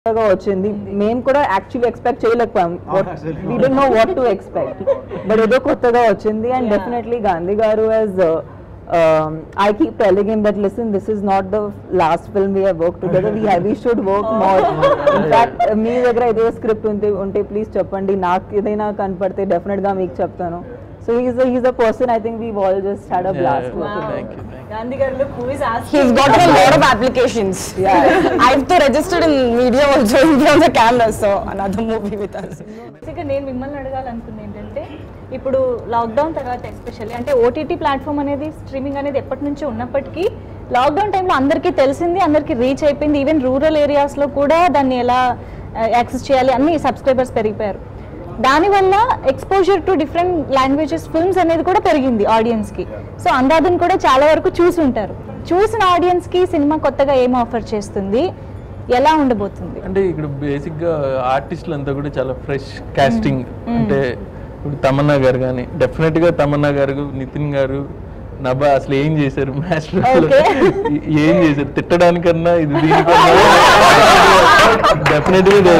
కొత్తగా వచ్చింది మేము కూడా యాక్చువల్లీ ఎక్స్పెక్ట్ చేయలేకపోయాం we don't know what to expect but ఏదో కొత్తగా వచ్చింది and Yeah. Definitely Gandhi garu as I keep telling him that listen this is not the last film we work together we we should work more in fact మీ దగ్గర ఏదో script ఉంటే ఉంటే please చెప్పండి నాకు ఏదైనా కనపడితే డెఫినెట్ గా మీకు చెప్తాను so he's he's a person I think we all just had a blast Wow. Thank you, thank you. Gandhi garu look who is asking. He's got a lot of applications. Yeah. I've to registered in media also in front of the camera, so another movie with us. బేసిక్గా నేను మిమ్మల్ని అడగాలనుకుంది ఏంటంటే ఇప్పుడు lockdown తర్వాత especially అంటే OTT platform అనేది streaming అనేది ఎప్పటి నుంచో ఉన్నప్పటికీ లాక్డౌన్ టైంలో అందరికీ తెలిసింది అందరికీ రీచ్ అయిపోయింది ఈవెన్ రూరల్ ఏరియాస్లో కూడా దాన్ని ఎలా యాక్సెస్ చేయాలి అన్ని సబ్స్క్రైబర్స్ పెరిగిపోయారు దానివల్ల exposure to different languages films అనేది కూడా పెరిగింది ఆడియన్స్కి సో అందాదుని కూడా చాలా వరకు చూసి ఉంటారు చూసిన ఆడియన్స్కి సినిమా కొత్తగా ఏం ఆఫర్ చేస్తుంది ఎలా ఉండబోతుంది అంటే ఇక్కడ బేసిక్ గా ఆర్టిస్టులు అంతా కూడా చాలా ఫ్రెష్ కాస్టింగ్ అంటే ఇప్పుడు తమన్నా గారు కానీ డెఫినెట్ గా తమన్నా గారు నితిన్ గారు నభా అసలు ఏం చేశారు మాస్టర్ Okay. ఏం చేశారు తిట్టడానికన్నా ఇది దీనికన్నా డెఫినెట్ గా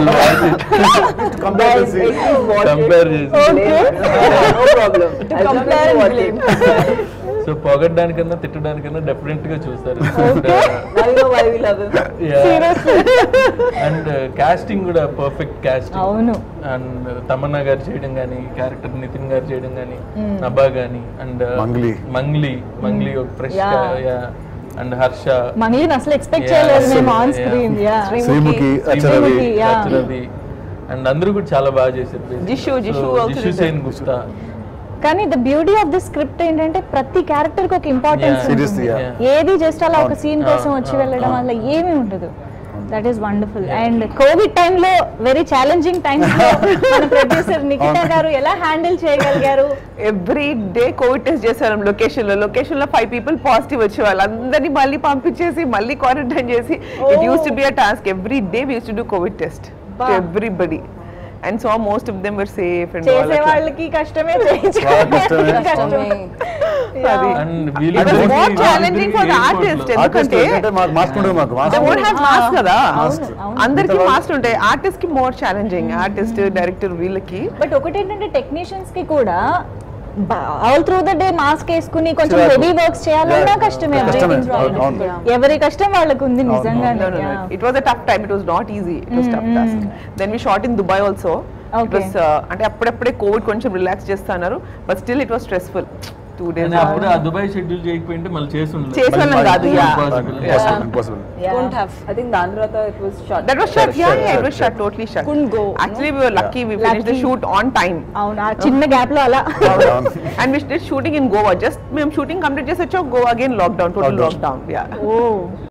కంపేర్ చేసి no problem. I'll compare just and watch blame. it. So పొగడ్డానికన్నా తిట్టడానికన్నా డెఫినెట్ గా చూస్తారు Now you know why we love him. And casting కూడా పర్ఫెక్ట్ కాస్టింగ్ అవును అండ్ తమన్నా గారు చేయడం కానీ క్యారెక్టర్ నితిన్ గారు చేయడం కానీ నభా కానీ అండ్ మంగ్లీ. మంగ్లీ మంగ్లీ ఒక ఫ్రెష్ Yeah. అండ్ హర్ష మనీని అసలు ఎక్స్పెక్ట్ Yeah, చేయలేదు మేము అసలు, on yeah. Screen yeah Sreemukhi అచ్చరవి శ్రీముఖి, yeah. రచనది అండ్ అందరూ కూడా చాలా బాగా చేశారు basically. జిషు, జిషు So, also జిషు did Sen Gupta కానీ the beauty of the script ఏంటంటే ప్రతి క్యారెక్టర్ కి ఒక ఇంపార్టెన్స్ Yeah. Seriously, ఉంటుంది yeah. ఏది జస్ట్ అలా ఒక సీన్ కోసం Ah, వచ్చి ah, వెళ్ళడం ah. వల్ల ఏమీ ఉండదు that is wonderful and COVID టైంలో వెరీ ఛాలెంజింగ్ టైమ్స్ లో మన ప్రొడ్యూసర్ నిఖితా గారు ఎలా హ్యాండిల్ చేయగలిగారు ఎవ్రీ డే కోవిడ్ టెస్ట్ చేశారు లొకేషన్ లో లొకేషన్ లో ఫైవ్ పీపుల్ పాజిటివ్ వచ్చే వాళ్ళు అందరినీ మళ్ళీ పంపించేసి మళ్ళీ క్వారంటైన్ చేసి it used to be a task every day used to do COVID test to Wow. Everybody and so most of them were safe and చేసే వాళ్ళకి కష్టమే చేయించుకోవడానికి కష్టమే అది. And It was more challenging for the artist. Artist ఎందుకంటే అంటే మాకు mask ఉండదు మాకు they mask won't have mask కదా అవును, అవును. అందరికి మాస్క్ ఉంటాయి ఆర్టిస్ట్ కి మోర్ ఛాలెంజింగ్ ఆర్టిస్ట్ డైరెక్టర్ వీళ్ళకి బట్ ఒకటి ఏంటంటే టెక్నీషియన్స్ కి కూడా all through the day mask వేసుకుని కొంచెం చిరాకు. హెవీ వర్క్స్ చేయాలన్నా Yeah. కష్టమే కష్టమే. breathing problem. అవును, ఎవరి కష్టం వాళ్ళకు ఉంది అవును, నిజంగానే No, no, no. Yeah. It was a tough time. It was not easy. It was tough task. Then we shot in Dubai also. It Okay. was uh, అంటే అప్పుడప్పుడే కోవిడ్ కొంచెం రిలాక్స్ చేస్తున్నారు but still it was stressful two days కానీ అప్పుడు ఆ Dubai schedule చేయకపోయింటే మళ్ళీ చేసి ఉండలేదు. చేసి వాళ్ళం కాదు, yeah. Impossible. Impossible impossible Yeah. Don't have. I think దాని తర్వాత it was shot. That was shut yeah Shut, yeah shut, it was shut totally shut Couldn't go. Actually we were lucky we finished the Lucky. shoot on time. అవును ఆ చిన్న gap లో అలా And we did shooting in Goa. Just మేము shooting complete చేసి వచ్చాం Goa again lockdown total Lockdown. Lockdown yeah ఓ